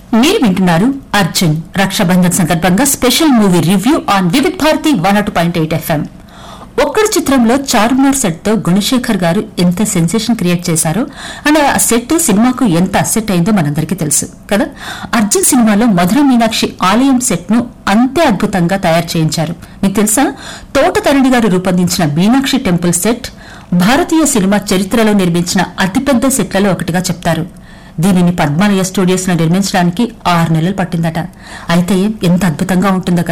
మీరు వింటున్నారు అర్జున్ రక్షాబంధన్ సందర్భంగా special movie review on Vividh Bharati one అటు పాయింట్ ఎయిట్ ఎఫ్ఎం ఒక్కడి చిత్రంలో చార్మినార్ సెట్ తో గుణశేఖర్ గారు ఎంత సెన్సేషన్ క్రియేట్ చేశారో అండ్ ఆ సెట్ సినిమాకు ఎంత అసెట్ అయిందో మనందరికీ తెలుసు కదా అర్జున్ సినిమాలో మధుర మీనాక్షి ఆలయం సెట్ ను అంతే అద్భుతంగా తయారు చేయించారు మీకు తెలుసా తోట తరణి గారు రూపొందించిన మీనాక్షి టెంపుల్ సెట్ భారతీయ సినిమా చరిత్రలో నిర్మించిన అతిపెద్ద సెట్లలో ఒకటిగా చెప్తారు దీనిని పద్మాలయ స్టూడియోస్ లో నిర్మించడానికి ఆరు నెలలు పట్టిందట అయితే ఎంత అద్భుతంగా ఉంటుందో కదా